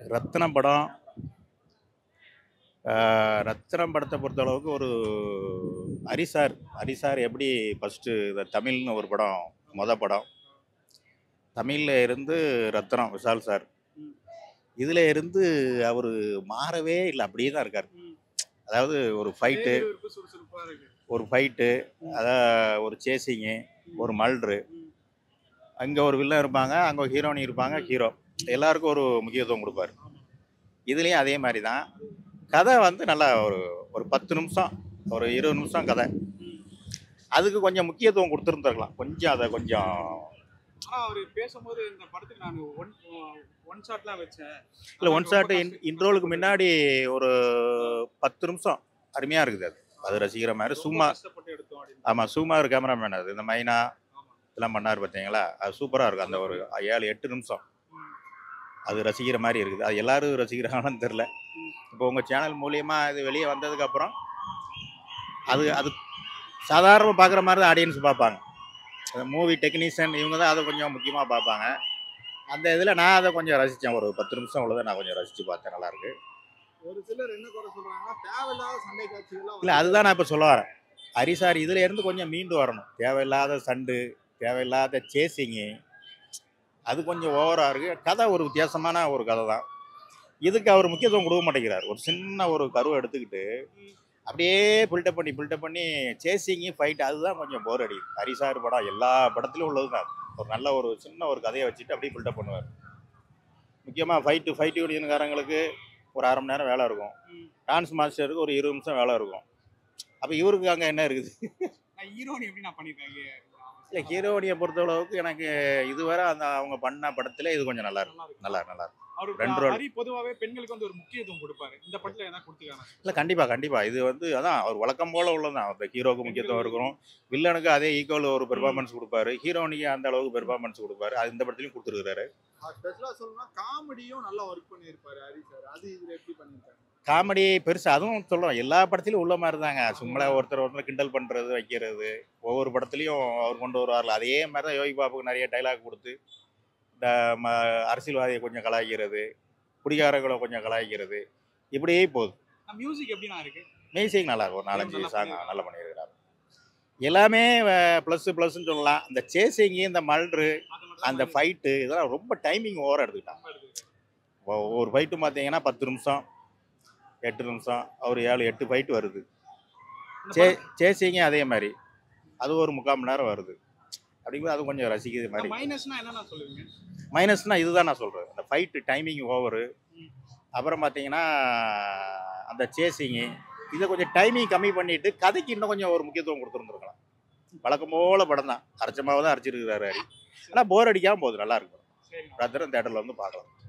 ரத்னம் படம் ஆஹ், ரத்னம் படத்தை பொறுத்த அளவுக்கு ஒரு ஹரிசார் ஹரிசார் எப்படி ஃபஸ்ட்டு இந்த தமிழ்னு ஒரு படம் மொத படம் தமிழில் இருந்து ரத்னம் விஷால் சார் இதில் இருந்து அவர் மாறவே இல்லை அப்படியே தான் இருக்கார் அதாவது ஒரு ஃபைட்டு சுறுசுறுப்பா இருக்கு ஒரு ஃபைட்டு அதான் ஒரு சேசிங்கு ஒரு மல்ட்ரு அங்கே ஒரு வில்லன் இருப்பாங்க அங்கே ஹீரோனி இருப்பாங்க ஹீரோ எல்லாருக்கும் ஒரு முக்கியத்துவம் கொடுப்பாரு இதுலேயும் அதே மாதிரி தான் கதை வந்து நல்லா ஒரு ஒரு பத்து நிமிஷம் ஒரு இருபது நிமிஷம் கதை அதுக்கு கொஞ்சம் முக்கியத்துவம் கொடுத்துருந்துருக்கலாம் கொஞ்சம் அதை கொஞ்சம் ஆனா அவரு பேசும்போது இந்த படத்துக்கு நான் ஒன் ஒன் ஷாட்லாம் வச்சேன் இல்லை ஒன் ரொம்ப ஷாட்டு கஷ்டம். இன்ட்ரோலுக்கு முன்னாடி ஒரு பத்து நிமிஷம் அருமையாக இருக்குது அது அது ரசிக்கிற மாதிரி ரொம்ப சும்மா கஷ்டப்பட்டு எடுத்தோம் அப்படின்னு. ஆமாம் சும்மா ஒரு கேமராமேன் அது இந்த மைனா ஆமா. இதெல்லாம் பண்ணார் பார்த்தீங்களா அது சூப்பராக இருக்கும் அந்த ஒரு ஏழு எட்டு நிமிஷம் ம். அது ரசிக்கிற மாதிரி இருக்குது அது எல்லாரும் ரசிக்கிறாங்கன்னு தெரில ம். இப்போ உங்கள் சேனல் மூலியமாக இது வெளியே வந்ததுக்கப்புறம் அது அது சாதாரணமாக பார்க்குற மாதிரி தான் ஆடியன்ஸ் பார்ப்பாங்க அந்த மூவி டெக்னீஷியன் இவங்க தான் அதை கொஞ்சம் முக்கியமாக பார்ப்பாங்க அந்த இதில் நான் அதை கொஞ்சம் ரசித்தேன் ஒரு பத்து நிமிஷம் உள்ளதை நான் கொஞ்சம் ரசித்து பார்த்தேன் நல்லாயிருக்கு ஒரு சிலர் என்ன குறை சொல்றாங்கன்னா தேவையில்லாத சண்டை காட்சிகள்லாம் இல்லை அதுதான் நான் இப்போ சொல்ல வரேன் ஹரிசார் இதுல இருந்து கொஞ்சம் மீண்டு வரணும் தேவையில்லாத சண்டு தேவையில்லாத சேசிங்கு அது கொஞ்சம் ஓவராக இருக்குது கதை ஒரு வித்தியாசமான ஒரு கதை தான் இதுக்கு அவர் முக்கியத்துவம் கொடுக்க மாட்டேங்கிறார் ஒரு சின்ன ஒரு கருவை எடுத்துக்கிட்டு அப்படியே பில்டப் பண்ணி பில்டப் பண்ணி சேசிங்கு ஃபைட் அதுதான் கொஞ்சம் போர் அடிக்குது ஹரிசார் படம் எல்லா படத்துலையும் உள்ளது தான் ஒரு நல்ல ஒரு சின்ன ஒரு கதையை வச்சுட்டு அப்படியே பில்டப் பண்ணுவார் முக்கியமாக ஃபைட்டு ஃபைட் யூனியன்காரங்களுக்கு ஒரு அரை மணி நேரம் வேலை இருக்கும் ம். டான்ஸ் மாஸ்டருக்கு ஒரு இருபது நிமிஷம் வேலை இருக்கும் அப்போ இவருக்கு அங்கே என்ன இருக்குது நான் ஹீரோனி எப்படி நான் பண்ணிருக்காங்க இல்லை ஹீரோனியை பொறுத்தளவுக்கு எனக்கு இதுவரை அந்த அவங்க பண்ண படத்துல இது கொஞ்சம் நல்லா இருக்கு நல்லா இருக்கு நல்லா நல்லா இருக்கு அவரு ரெண்டு role. ஹரி பொதுவாவே பெண்களுக்கு வந்து ஒரு முக்கியத்துவம் கொடுப்பாரு இந்த படத்துல என்ன கொடுத்துக்காங்க இல்லை கண்டிப்பாக கண்டிப்பாக இது வந்து அதான் அவர் வழக்கம் போல உள்ளதான் இப்போ ஹீரோக்கு முக்கியத்துவம் இருக்கணும் வில்லனுக்கு அதே ஈக்குவல் ஒரு பெர்ஃபார்மன்ஸ் கொடுப்பாரு ஹீரோனிக்கு அந்த அளவுக்கு பெர்ஃபார்மன்ஸ் கொடுப்பாரு அது இந்த படத்துலையும் கொடுத்துருக்காரு ஸ்பெஷலா சொல்லணும்னா காமெடியும் நல்லா ஒர்க் பண்ணிருப்பாரு ஹரி சார் அது இதுல எப்படி பண்ணிருக்காங்க காமெடி பெருசு அதுவும் சொல்கிறோம் எல்லா படத்துலையும் உள்ள மாதிரி தாங்க சும்மா ஒருத்தர் ஒருத்தர் கிண்டல் பண்ணுறது வைக்கிறது ஒவ்வொரு படத்துலையும் அவர் கொண்டு வருவார்ல அதே மாதிரி தான் யோகி பாபுக்கு நிறைய டைலாக் கொடுத்து இந்த ம அரசியல்வாதியை கொஞ்சம் கலாய்க்கிறது குடிகாரங்களை கொஞ்சம் கலாய்க்கிறது இப்படியே போகுது மியூசிக் எப்படி நான் இருக்கு மியூசிக் நல்லா இருக்கும் ஒரு நாலஞ்சு நல்லா சாங் பண்ணிருக்காரு. நல்லா பண்ணியிருக்கிறாரு எல்லாமே ப்ளஸ் ப்ளஸ்ன்னு சொல்லலாம் இந்த சேசிங்கு இந்த மல்ட்ரு அது மட்டும் அந்த ஃபைட்டு இதெல்லாம் ரொம்ப டைமிங் ஓவராக எடுத்துக்கிட்டாங்க ரொம்ப எடுத்துக்கிட்டாரு. ஒ- ஒரு ஃபைட்டு பார்த்தீங்கன்னா பத்து நிமிஷம் எட்டு நிமிஷம் ஒரு ஏழு எட்டு ஃபைட்டு வருது இந்த சே படம் சேசிங்க அதே மாதிரி அது ஒரு முக்கால் மணி நேரம் வருது அப்படிங்கும்போது அது கொஞ்சம் ரசிக்கிற மாதிரி மைனஸ்னா என்ன சொல்லுவீங்க மைனஸ்னால் இதுதான் நான் சொல்கிறேன் அந்த ஃபைட்டு டைமிங் ஓவரு ம். அப்புறம் பார்த்தீங்கன்னா அந்த சேசிங்கு இதை கொஞ்சம் டைமிங் கம்மி பண்ணிட்டு கதைக்கு இன்னும் கொஞ்சம் ஒரு முக்கியத்துவம் கொடுத்துருந்துருக்கலாம் வழக்கம் போல படம் தான் அரைச்சமாவை தான் அரைச்சிருக்கிறாரு ஹரி ஆனால் போர் அடிக்காமல் போகுது நல்லா இருக்கும் சரி ராத்திரம் தேட்டரில் வந்து பார்க்கலாம்